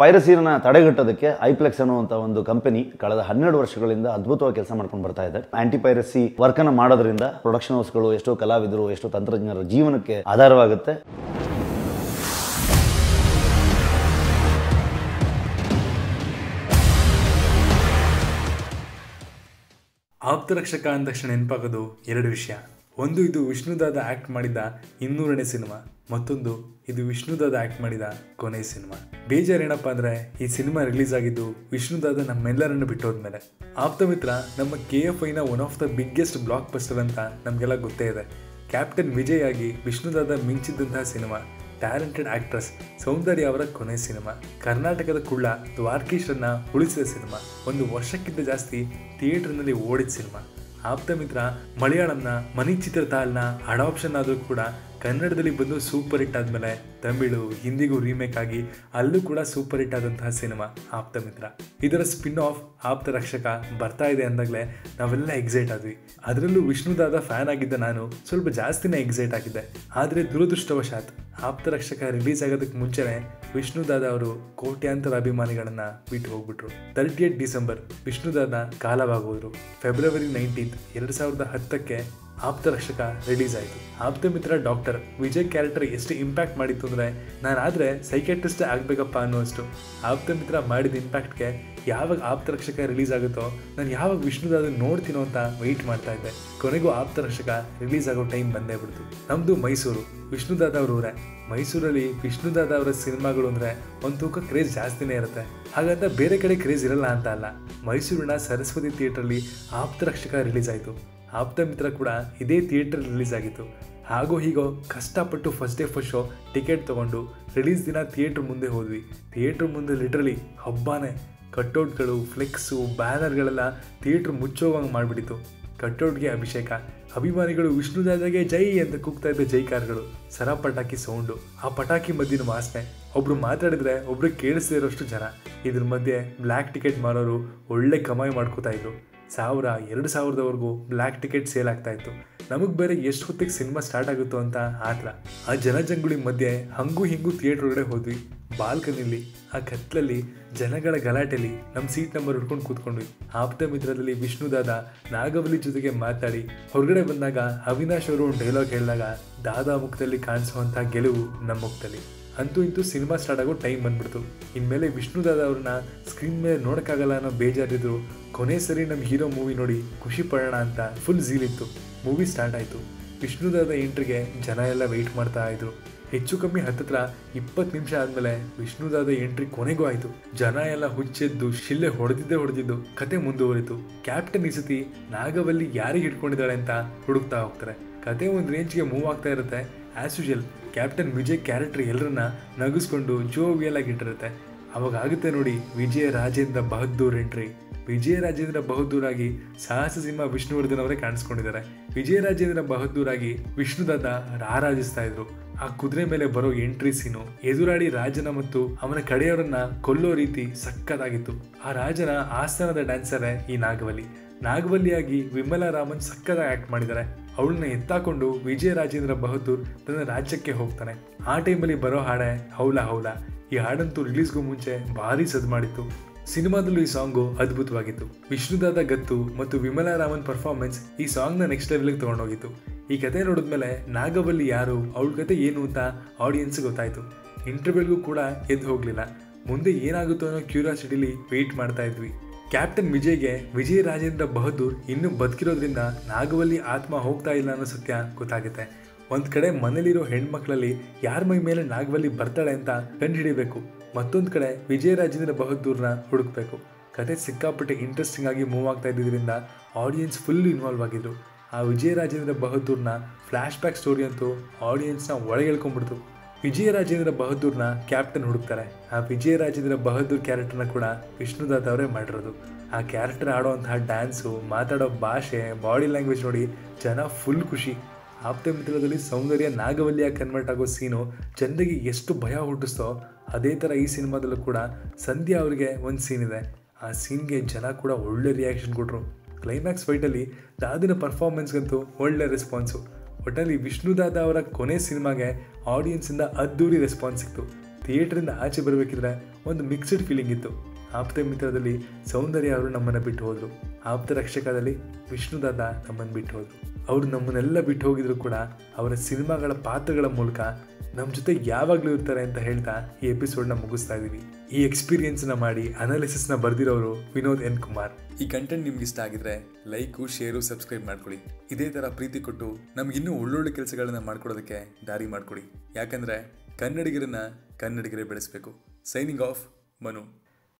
ಪೈರಸಿನ ತಡೆಗಟ್ಟೋದಕ್ಕೆ ಐಪ್ಲೆಕ್ಸ್ ಅನ್ನುವಂಥ ಒಂದು ಕಂಪನಿ ಕಳೆದ ಹನ್ನೆರಡು ವರ್ಷಗಳಿಂದ ಅದ್ಭುತವಾಗಿ ಕೆಲಸ ಮಾಡ್ಕೊಂಡು ಬರ್ತಾ ಇದೆ ಆಂಟಿ ಪೈರಸಿ ವರ್ಕ್ ಅನ್ನು ಮಾಡೋದ್ರಿಂದ ಪ್ರೊಡಕ್ಷನ್ ಹೌಸ್ಗಳು ಎಷ್ಟೋ ಕಲಾವಿದರು ಎಷ್ಟೋ ತಂತ್ರಜ್ಞರ ಜೀವನಕ್ಕೆ ಆಧಾರವಾಗುತ್ತೆ ಆಪ್ತರಕ್ಷಕ ಅಂದ ತಕ್ಷಣ ನೆನಪಾಗೋದು ಎರಡು ವಿಷಯ ಒಂದು ಇದು ವಿಷ್ಣುದಾದ ಆಕ್ಟ್ ಮಾಡಿದ ಇನ್ನೂರನೇ ಸಿನಿಮಾ ಮತ್ತೊಂದು ಇದು ವಿಷ್ಣುದಾದ ಆಕ್ಟ್ ಮಾಡಿದ ಕೊನೆ ಸಿನಿಮಾ ಬೇಜಾರೇನಪ್ಪ ಅಂದ್ರೆ ಈ ಸಿನಿಮಾ ರಿಲೀಸ್ ಆಗಿದ್ದು ವಿಷ್ಣುದಾದ ನಮ್ಮೆಲ್ಲರನ್ನು ಬಿಟ್ಟೋದ್ಮೇಲೆ ಆಪ್ತಮಿತ್ರ ನಮ್ಮ ಕೆ ಎಫ್ ಐನ one of the biggest blockbuster ಅಂತ ನಮಗೆಲ್ಲ ಗೊತ್ತೇ ಇದೆ ಕ್ಯಾಪ್ಟನ್ ವಿಜಯ್ ಆಗಿ ವಿಷ್ಣುದಾದ ಮಿಂಚಿದ್ದಂತಹ ಸಿನಿಮಾ ಟ್ಯಾಲೆಂಟೆಡ್ ಆಕ್ಟ್ರೆಸ್ ಸೌಂದರ್ಯ ಅವರ ಕೊನೆ ಸಿನಿಮಾ ಕರ್ನಾಟಕದ ಕುಳ್ಳ ದ್ವಾರಕೀಶ್ರನ್ನ ಉಳಿಸಿದ ಸಿನಿಮಾ ಒಂದು ವರ್ಷಕ್ಕಿಂತ ಜಾಸ್ತಿ ಥಿಯೇಟರ್ನಲ್ಲಿ ಓಡಿದ ಸಿನಿಮಾ ಆಪ್ತಮಿತ್ರ ಮಲಯಾಳಂನ ಮನಿ ಚಿತ್ರತಾಲ್ನ ಅಡಾಪ್ಷನ್ ಆದರೂ ಕೂಡ ಕನ್ನಡದಲ್ಲಿ ಬಂದು ಸೂಪರ್ ಹಿಟ್ ಆದಮೇಲೆ ತಮಿಳು ಹಿಂದಿಗೂ ರೀಮೇಕ್ ಆಗಿ ಅಲ್ಲೂ ಕೂಡ ಸೂಪರ್ ಹಿಟ್ ಆದಂತಹ ಸಿನಿಮಾ ಆಪ್ತಮಿತ್ರ ಇದರ ಸ್ಪಿನ್ ಆಫ್ ಆಪ್ತ ರಕ್ಷಕ ಬರ್ತಾ ಇದೆ ಅಂದಾಗಲೇ ನಾವೆಲ್ಲ ಎಕ್ಸೈಟ್ ಆದ್ವಿ ಅದರಲ್ಲೂ ವಿಷ್ಣುದಾದ ಫ್ಯಾನ್ ಆಗಿದ್ದ ನಾನು ಸ್ವಲ್ಪ ಜಾಸ್ತಿನೇ ಎಕ್ಸೈಟ್ ಆಗಿದ್ದೆ ಆದರೆ ದುರದೃಷ್ಟವಶಾತ್ ಆಪ್ತ ರಕ್ಷಕ ರಿಲೀಸ್ ಆಗೋದಕ್ಕೆ ಮುಂಚೆನೆ ವಿಷ್ಣುದಾದ ಅವರು ಕೋಟ್ಯಾಂತರ ಅಭಿಮಾನಿಗಳನ್ನ ಬಿಟ್ಟು ಹೋಗ್ಬಿಟ್ರು ತರ್ಟಿ ಏಟ್ ಡಿಸೆಂಬರ್ ವಿಷ್ಣುದಾದ ಕಾಲವಾಗೋದ್ರು ಫೆಬ್ರವರಿ ನೈನ್ಟೀನ್ತ್ ಎರಡು ಸಾವಿರದ ಹತ್ತಕ್ಕೆ ಆಪ್ತ ರಕ್ಷಕ ರಿಲೀಸ್ ಆಯಿತು ಆಪ್ತ ಮಿತ್ರ ಡಾಕ್ಟರ್ ವಿಜಯ್ ಕ್ಯಾರೆಕ್ಟರ್ ಎಷ್ಟು ಇಂಪ್ಯಾಕ್ಟ್ ಮಾಡಿತ್ತು ಅಂದರೆ ನಾನು ಆದರೆ ಸೈಕೆಟ್ರಿಸ್ಟೇ ಆಗಬೇಕಪ್ಪ ಅನ್ನೋಷ್ಟು ಆಪ್ತ ಮಿತ್ರ ಮಾಡಿದ ಇಂಪ್ಯಾಕ್ಟ್ಗೆ ಯಾವಾಗ ಆಪ್ತ ರಕ್ಷಕ ರಿಲೀಸ್ ಆಗುತ್ತೋ ನಾನು ಯಾವಾಗ ವಿಷ್ಣುದಾದ ನೋಡ್ತೀನೋ ಅಂತ ವೆಯ್ಟ್ ಮಾಡ್ತಾ ಇದ್ದೆ ಕೊನೆಗೂ ಆಪ್ತ ರಕ್ಷಕ ರಿಲೀಸ್ ಆಗೋ ಟೈಮ್ ಬಂದೇ ಬಿಡ್ತು ನಮ್ಮದು ಮೈಸೂರು ವಿಷ್ಣುದಾದ ಅವ್ರ ಊರೇ ಮೈಸೂರಲ್ಲಿ ವಿಷ್ಣುದಾದ ಅವರ ಸಿನಿಮಾಗಳು ಅಂದರೆ ಒಂದು ತೂಕ ಕ್ರೇಜ್ ಜಾಸ್ತಿನೇ ಇರುತ್ತೆ ಹಾಗಂತ ಬೇರೆ ಕಡೆ ಕ್ರೇಜ್ ಇರಲ್ಲ ಅಂತ ಅಲ್ಲ ಮೈಸೂರಿನ ಸರಸ್ವತಿ ಥಿಯೇಟ್ರಲ್ಲಿ ಆಪ್ತ ರಕ್ಷಕ ರಿಲೀಸ್ ಆಯಿತು ಆಪ್ತ ಮಿತ್ರ ಕೂಡ ಇದೇ ಥಿಯೇಟರ್ ರಿಲೀಸ್ ಆಗಿತ್ತು ಹಾಗೋ ಹೀಗೋ ಕಷ್ಟಪಟ್ಟು first day first show ticket ತೊಗೊಂಡು ರಿಲೀಸ್ ದಿನ ಥಿಯೇಟ್ರ್ ಮುಂದೆ ಹೋದ್ವಿ ಥಿಯೇಟ್ರ್ ಮುಂದೆ ಲಿಟ್ರಲಿ ಹಬ್ಬನೇ ಕಟ್ಔಟ್ಗಳು ಫ್ಲೆಕ್ಸು ಬ್ಯಾನರ್ಗಳೆಲ್ಲ ಥಿಯೇಟ್ರ್ ಮುಚ್ಚೋವಂಗೆ ಮಾಡಿಬಿಟ್ಟಿತ್ತು ಕಟ್ಔಟ್ಗೆ ಅಭಿಷೇಕ ಅಭಿಮಾನಿಗಳು ವಿಷ್ಣುದಾದಾಗೆ ಜೈ ಅಂತ ಕೂಗ್ತಾ ಇದ್ದ ಜೈಕಾರ್ಗಳು ಸರ ಪಟಾಕಿ ಸೌಂಡು ಆ ಪಟಾಕಿ ಮಧ್ಯನ ವಾಸನೆ ಒಬ್ರು ಮಾತಾಡಿದ್ರೆ ಒಬ್ರು ಕೇಳಿಸದೇ ಇರೋಷ್ಟು ಜನ ಇದ್ರ ಮಧ್ಯೆ ಬ್ಲ್ಯಾಕ್ ಟಿಕೆಟ್ ಮಾರೋರು ಒಳ್ಳೆ ಕಮಾಯಿ ಮಾಡ್ಕೋತಾ ಇದ್ರು ಸಾವಿರ ಎರಡು ಸಾವಿರದವರೆಗೂ ಬ್ಲ್ಯಾಕ್ ಟಿಕೆಟ್ ಸೇಲ್ ಆಗ್ತಾ ಇತ್ತು ನಮಗೆ ಬೇರೆ ಎಷ್ಟು ಹೊತ್ತಿಗೆ ಸಿನಿಮಾ ಸ್ಟಾರ್ಟ್ ಆಗುತ್ತೋ ಅಂತ ಆತರ ಆ ಜನಜಂಗುಳಿ ಮಧ್ಯೆ ಹಂಗೂ ಹಿಂಗೂ ಥಿಯೇಟ್ರ್ ಒಳಗಡೆ ಹೋದ್ವಿ ಬಾಲ್ಕನಿಲಿ ಆ ಕತ್ಲಲ್ಲಿ ಜನಗಳ ಗಲಾಟೆಲಿ ನಮ್ಮ ಸೀಟ್ ನಂಬರ್ ಹಿಡ್ಕೊಂಡು ಕೂತ್ಕೊಂಡ್ವಿ ಆಪ್ತ ಮಿತ್ರದಲ್ಲಿ ವಿಷ್ಣುದಾದ ನಾಗವಲಿ ಜೊತೆಗೆ ಮಾತಾಡಿ ಹೊರಗಡೆ ಬಂದಾಗ ಅವಿನಾಶ್ ಅವರು ಒಂದು ಡೈಲಾಗ್ ಹೇಳಿದಾಗ ದಾದಾ ಮುಖದಲ್ಲಿ ಕಾಣಿಸುವಂಥ ಗೆಲುವು ನಮ್ಮ ಮುಖದಲ್ಲಿ ಅಂತೂ ಇಂತೂ ಸಿನಿಮಾ ಸ್ಟಾರ್ಟ್ ಆಗೋ ಟೈಮ್ ಬಂದ್ಬಿಡ್ತು ಇನ್ಮೇಲೆ ವಿಷ್ಣುದಾದ ಅವ್ರನ್ನ ಸ್ಕ್ರೀನ್ ಮೇಲೆ ನೋಡೋಕ್ಕಾಗಲ್ಲ ಅನ್ನೋ ಬೇಜಾರಿದ್ರು ಕೊನೆ ಸರಿ ನಮ್ಮ ಹೀರೋ ಮೂವಿ ನೋಡಿ ಖುಷಿ ಪಡೋಣ ಅಂತ ಫುಲ್ ಝೀಲಿತ್ತು ಮೂವಿ ಸ್ಟಾರ್ಟ್ ಆಯಿತು ವಿಷ್ಣುದಾದ ಎಂಟ್ರಿಗೆ ಜನ ಎಲ್ಲ ವೆಯ್ಟ್ ಮಾಡ್ತಾ ಇದ್ರು ಹೆಚ್ಚು ಕಮ್ಮಿ ಹತ್ತತ್ರ ಇಪ್ಪತ್ತು ನಿಮಿಷ ಆದಮೇಲೆ ವಿಷ್ಣುದಾದ ಎಂಟ್ರಿ ಕೊನೆಗೂ ಆಯಿತು ಜನ ಎಲ್ಲ ಹುಚ್ಚೆದ್ದು ಶಿಲ್ಲೆ ಹೊಡೆದಿದ್ದೇ ಹೊಡೆದಿದ್ದು ಕತೆ ಮುಂದುವರಿತು ಕ್ಯಾಪ್ಟನ್ ಈ ಸತಿ ನಾಗವಲ್ಲಿ ಯಾರಿಗೆ ಹಿಡ್ಕೊಂಡಿದ್ದಾಳೆ ಅಂತ ಹುಡುಕ್ತಾ ಹೋಗ್ತಾರೆ ಕತೆ ಒಂದು ರೇಂಜ್ಗೆ ಮೂವ್ ಆಗ್ತಾ ಇರುತ್ತೆ as usual captain Vijay character ಎಲ್ಲರನ್ನ ನಗಿಸ್ಕೊಂಡು ಜೋವಿಯಲ್ ಆಗಿ ಇಟ್ಟಿರುತ್ತೆ ಅವಾಗ ಆಗುತ್ತೆ ನೋಡಿ ವಿಜಯ ರಾಜೇಂದ್ರ ಬಹದ್ದೂರ್ ಎಂಟ್ರಿ ವಿಜಯ ರಾಜೇಂದ್ರ ಬಹದ್ದೂರ್ ಆಗಿ ಸಾಹಸ ಸಿಂಹ ವಿಷ್ಣುವರ್ಧನ್ ಅವರೇ ಕಾಣಿಸ್ಕೊಂಡಿದ್ದಾರೆ ವಿಜಯ ರಾಜೇಂದ್ರ ಬಹದ್ದೂರ್ ಆಗಿ ವಿಷ್ಣುದಾದ ರಾರಾಜಿಸ್ತಾ ಇದ್ರು ಆ ಕುದುರೆ ಮೇಲೆ ಬರೋ ಎಂಟ್ರಿ ಸೀನು ಎದುರಾಡಿ ರಾಜನ ಮತ್ತು ಅವನ ಕಡೆಯವರನ್ನ ಕೊಲ್ಲೋ ರೀತಿ ಸಕ್ಕತ್ತಾಗಿತ್ತು ಆ ರಾಜನ ಆಸ್ಥಾನದ ಡ್ಯಾನ್ಸರೇ ಈ ನಾಗವಲ್ಲಿ ನಾಗವಲ್ಲಿಯಾಗಿ ವಿಮಲಾ ರಾಮನ್ ಸಕ್ಕದಾಗಿ ಆಕ್ಟ್ ಮಾಡಿದ್ದಾರೆ ಅವಳನ್ನ ಎತ್ತಾಕೊಂಡು ವಿಜಯ ರಾಜೇಂದ್ರ ಬಹದ್ದೂರ್ ತನ್ನ ರಾಜ್ಯಕ್ಕೆ ಹೋಗ್ತಾನೆ ಆ ಟೈಮಲ್ಲಿ ಬರೋ ಹಾಡೆ ಹೌಲ ಹೌಲ ಈ ಹಾಡಂತೂ ರಿಲೀಸ್ಗೂ ಮುಂಚೆ ಭಾರಿ ಸದ್ ಮಾಡಿತ್ತು ಸಿನಿಮಾದಲ್ಲೂ ಈ ಸಾಂಗು ಅದ್ಭುತವಾಗಿತ್ತು ವಿಷ್ಣುದಾದ ಗತ್ತು ಮತ್ತು ವಿಮಲಾ ರಾಮನ್ ಪರ್ಫಾರ್ಮೆನ್ಸ್ ಈ ಸಾಂಗ್ನ ನೆಕ್ಸ್ಟ್ ಲೆವೆಲ್ಗೆ ತಗೊಂಡೋಗಿತ್ತು ಈ ಕತೆ ನೋಡಿದ್ಮೇಲೆ ನಾಗವಲ್ಲಿ ಯಾರು ಅವಳ ಕತೆ ಏನು ಅಂತ ಆಡಿಯನ್ಸ್ ಗೊತ್ತಾಯ್ತು ಇಂಟರ್ವ್ಯೂಲ್ಗೂ ಕೂಡ ಎದ್ದು ಹೋಗ್ಲಿಲ್ಲ ಮುಂದೆ ಏನಾಗುತ್ತೋ ಅನ್ನೋ ಕ್ಯೂರಿಯಾಸಿಟಿಲಿ ವೆಯ್ಟ್ ಮಾಡ್ತಾ ಇದ್ವಿ ಕ್ಯಾಪ್ಟನ್ ವಿಜಯ್ಗೆ ವಿಜಯ ರಾಜೇಂದ್ರ ಬಹದ್ದೂರ್ ಇನ್ನೂ ಬದುಕಿರೋದ್ರಿಂದ ನಾಗವಲ್ಲಿ ಆತ್ಮ ಹೋಗ್ತಾ ಇಲ್ಲ ಅನ್ನೋ ಸತ್ಯ ಗೊತ್ತಾಗುತ್ತೆ ಒಂದ್ ಕಡೆ ಮನೇಲಿರೋ ಹೆಣ್ಮಕ್ಳಲ್ಲಿ ಯಾರ ಮೈ ಮೇಲೆ ನಾಗವಲ್ಲಿ ಬರ್ತಾಳೆ ಅಂತ ಕಂಡುಹಿಡಿಬೇಕು ಮತ್ತೊಂದು ಕಡೆ ವಿಜಯ ರಾಜೇಂದ್ರ ಬಹದ್ದೂರ್ನ ಹುಡುಕ್ಬೇಕು ಕತೆ ಸಿಕ್ಕಾಪಟ್ಟೆ ಇಂಟ್ರೆಸ್ಟಿಂಗ್ ಆಗಿ ಮೂವ್ ಆಗ್ತಾ ಇದ್ದಿದ್ದರಿಂದ ಆಡಿಯನ್ಸ್ ಫುಲ್ ಇನ್ವಾಲ್ವ್ ಆಗಿದ್ರು ಆ ವಿಜಯ ರಾಜೇಂದ್ರ ಬಹದ್ದೂರ್ನ ಫ್ಲ್ಯಾಶ್ ಬ್ಯಾಕ್ ಸ್ಟೋರಿ ಅಂತೂ ಆಡಿಯನ್ಸ್ನ ಒಳಗೆ ಎಳ್ಕೊಂಡ್ಬಿಡ್ತು ವಿಜಯ ರಾಜೇಂದ್ರ ಬಹದ್ದೂರ್ನ ಕ್ಯಾಪ್ಟನ್ ಹುಡುಕ್ತಾರೆ ಆ ವಿಜಯ ರಾಜೇಂದ್ರ ಬಹದ್ದೂರ್ ಕ್ಯಾರೆಕ್ಟರ್ನ ಕೂಡ ವಿಷ್ಣುದಾತ್ ಅವರೇ ಮಾಡಿರೋದು ಆ ಕ್ಯಾರೆಕ್ಟರ್ ಆಡೋವಂತಹ ಡ್ಯಾನ್ಸು ಮಾತಾಡೋ ಭಾಷೆ ಬಾಡಿ ಲ್ಯಾಂಗ್ವೇಜ್ ನೋಡಿ ಜನ ಫುಲ್ ಖುಷಿ ಆಪ್ತ ಮಿತ್ರದಲ್ಲಿ ಸೌಂದರ್ಯ ನಾಗವಲ್ಲಿಯಾಗಿ ಕನ್ವರ್ಟ್ ಆಗೋ ಸೀನು ಜನರಿಗೆ ಎಷ್ಟು ಭಯ ಹುಟ್ಟಿಸ್ತೋ ಅದೇ ಥರ ಈ ಸಿನಿಮಾದಲ್ಲೂ ಕೂಡ ಸಂಧ್ಯಾ ಅವರಿಗೆ ಒಂದು ಸೀನ್ ಇದೆ ಆ ಸೀನ್ಗೆ ಜನ ಕೂಡ ಒಳ್ಳೆ ರಿಯಾಕ್ಷನ್ ಕೊಟ್ಟರು ಕ್ಲೈಮ್ಯಾಕ್ಸ್ ಫೈಟಲ್ಲಿ ದಾದಿನ ಪರ್ಫಾರ್ಮೆನ್ಸ್ಗಂತೂ ಒಳ್ಳೆ ರೆಸ್ಪಾನ್ಸು ಒಟ್ಟಲ್ಲಿ ವಿಷ್ಣುದಾದ ಅವರ ಕೊನೆ ಸಿನಿಮಾಗೆ ಆಡಿಯನ್ಸಿಂದ ಅದ್ದೂರಿ ರೆಸ್ಪಾನ್ಸ್ ಸಿಕ್ತು ಥಿಯೇಟ್ರಿಂದ ಆಚೆ ಬರಬೇಕಿದ್ರೆ ಒಂದು ಮಿಕ್ಸ್ಡ್ ಫೀಲಿಂಗ್ ಇತ್ತು ಆಪ್ತ ಮಿತ್ರದಲ್ಲಿ ಸೌಂದರ್ಯ ಅವರು ನಮ್ಮನ್ನು ಬಿಟ್ಟು ಹೋದರು ಆಪ್ತ ರಕ್ಷಕದಲ್ಲಿ ವಿಷ್ಣುದಾದ ನಮ್ಮನ್ನು ಬಿಟ್ಟು ಹೋದರು ಅವರು ನಮ್ಮನ್ನೆಲ್ಲ ಬಿಟ್ಟು ಹೋಗಿದ್ರು ಕೂಡ ಅವರ ಸಿನಿಮಾಗಳ ಪಾತ್ರಗಳ ಮೂಲಕ ನಮ್ಮ ಜೊತೆ ಯಾವಾಗಲೂ ಇರ್ತಾರೆ ಅಂತ ಹೇಳ್ತಾ ಈ ಎಪಿಸೋಡ್ನ ಮುಗಿಸ್ತಾ ಇದ್ದೀವಿ ಈ ಎಕ್ಸ್ಪೀರಿಯನ್ಸ್ನ ಮಾಡಿ ಅನಾಲಿಸಿಸ್ನ ಬರೆದಿರೋರು ವಿನೋದ್ ಎನ್ ಕುಮಾರ್ ಈ ಕಂಟೆಂಟ್ ನಿಮ್ಗೆ ಇಷ್ಟ ಆಗಿದ್ರೆ ಲೈಕು ಶೇರು ಸಬ್ಸ್ಕ್ರೈಬ್ ಮಾಡ್ಕೊಳ್ಳಿ ಇದೇ ಥರ ಪ್ರೀತಿ ಕೊಟ್ಟು ನಮ್ಗೆ ಇನ್ನೂ ಒಳ್ಳೊಳ್ಳೆ ಕೆಲಸಗಳನ್ನ ಮಾಡ್ಕೊಡೋದಕ್ಕೆ ದಾರಿ ಮಾಡ್ಕೊಡಿ ಯಾಕಂದ್ರೆ ಕನ್ನಡಿಗರನ್ನ ಕನ್ನಡಿಗರೇ ಬೆಳೆಸಬೇಕು ಸೈನಿಂಗ್ ಆಫ್ ಮನು